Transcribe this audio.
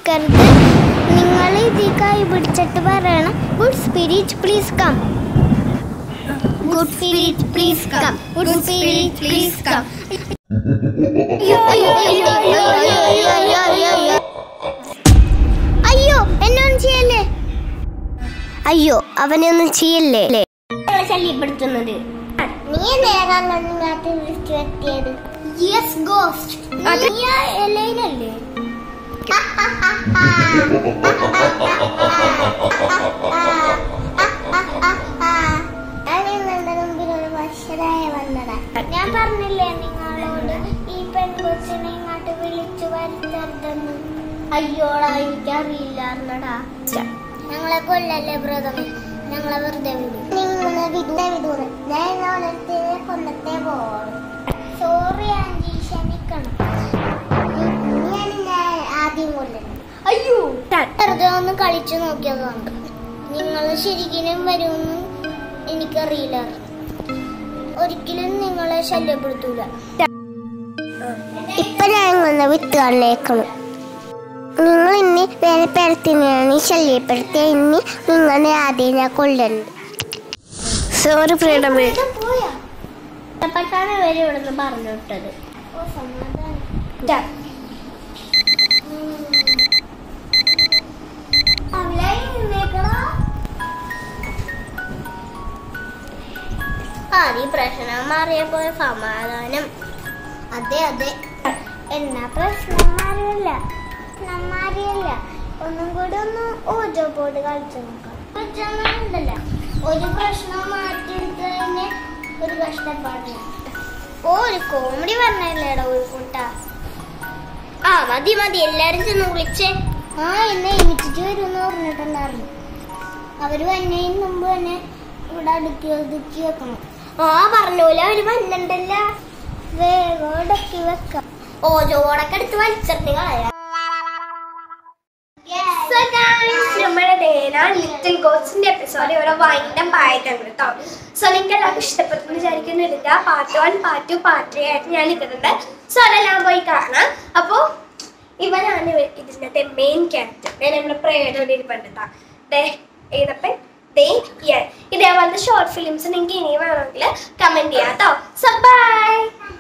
നിൽക്കരുത് നിങ്ങൾ ഇതിൽ കൈ പിടിച്ചിട്ട് പറയണം good spirit please come good spirit please come good spirit please come അയ്യോ എന്നൊന്നും ചെയ്യല്ലേ അയ്യോ അവനൊന്നും ചെയ്യല്ലേ ശല്യപ്പെടുത്തുന്നത് നീ നേരം കണ്ടിങ്ങാട്ട് വിളിച്ചു വരുത്തിയത് യെസ് ഗോസ്റ്റ് എലൈനല്ലേ ഞാൻ പറഞ്ഞില്ലേ നിങ്ങളോട് ഈ പെൺകൊച്ചിനെ ഇങ്ങോട്ട് വിളിച്ചു വരുത്തരുതെന്ന് അയ്യോടാ എനിക്കറിയില്ലായിരുന്നടാ ഞങ്ങളെ കൊല്ലല്ലേ ബ്രദറെ ഞങ്ങളെ വെറുതെ വിടും നിങ്ങളെ വിടുന്ന വിടൂന്ന് ഞാൻ ഓരോരുത്തരെ കൊല്ലത്തെ പോകണം സോറി ആന്റി ക്ഷമിക്കണം ഞാൻ നിന്നെ ആദ്യം കൊല്ലണം അയ്യോ വെറുതെ ഒന്ന് കളിച്ചു നോക്കിയതാണ് നിങ്ങൾ ശരിക്കും വരുമെന്ന് എനിക്കറിയില്ലായിരുന്നു ഒരിക്കലും നിങ്ങളെ ശല്യപ്പെടുത്തൂല ഇപ്പൊ ഞാൻ ഇങ്ങനെ വിത്ത് കണ്ടേക്കണം നിങ്ങൾ ഇനി വേറെ പേരത്തിനെയാണ് ശല്യപ്പെടുത്തിയ ഇനി നിങ്ങളെ ആദ്യം ഞാൻ കൊല്ലുന്നുണ്ട് സോറി ഫ്രീഡമേ പെട്ടാണ് വരെ ഇവിടുന്ന് പറഞ്ഞു വിട്ടത് ഓ സമാധാനം ആദ്യ പ്രശ്നം മാറിയപ്പോ സമാധാനം അതെ അതെ എന്നാ പ്രശ്നം മാറിയല്ല പ്രശ്നം മാറിയല്ല ഒന്നും കൂടി ഒന്ന് ഓജോ ബോർഡ് കളിച്ചു നോക്കാം ഉണ്ടല്ല ഒരു പ്രശ്നം മാറ്റിയെടുത്തതിന് ഒരു കഷ്ടപ്പാടില്ല ഓ ഒരു കോമഡി പറഞ്ഞല്ലേടാ ഒരു കൂട്ട ആ മതി മതി എല്ലാരും ചെന്ന് വിളിച്ചേ ആ എന്നെ എനിച്ചിട്ട് വരുമെന്ന് പറഞ്ഞിട്ടുണ്ടായിരുന്നു അവര് വന്നതിന് മുമ്പ് തന്നെ ഇവിടെ അടുക്കി ഒതുക്കി വെക്കണം ആ പറഞ്ഞൂല അവര് വന്നിണ്ടല്ല വേഗം ഇടക്കി വെക്കാം ഓ ചോടൊക്കെ എടുത്ത് വലിച്ചിട്ട് കളയാ So guys, നമ്മുടെ നേന ലിറ്റിൽ ഗോഡ്സിന്റെ എപ്പിസോഡ് ഇവിടെ വൈൻഡപ്പ് ആയിട്ടുണ്ട് കേട്ടോ സോ നിങ്ങൾക്ക് എല്ലാവർക്കും ഇഷ്ടപ്പെട്ടു വിചാരിക്കുന്നില്ല part one part two part three ആയിട്ട് ഞാൻ ഇട്ടിട്ടുണ്ട് സോ അതെല്ലാം പോയി കാണാം അപ്പോൾ ഇവനാണ് ഇവ- ഇതിന്റെ മെയിൻ ക്യാരക്ടർ ഞാൻ നമ്മുടെ പ്രേയുടെ ഇരിപ്പുണ്ടാ ഡേ ഏതപ്പൻ ദേ ഇയർ ഇതേപോലത്തെ ഷോർട്ട് ഫിലിംസ് നിങ്ങൾക്ക് ഇനി വേണമെങ്കിൽ കമന്റ് ചെയ്യാം കേട്ടോ സോ ബൈ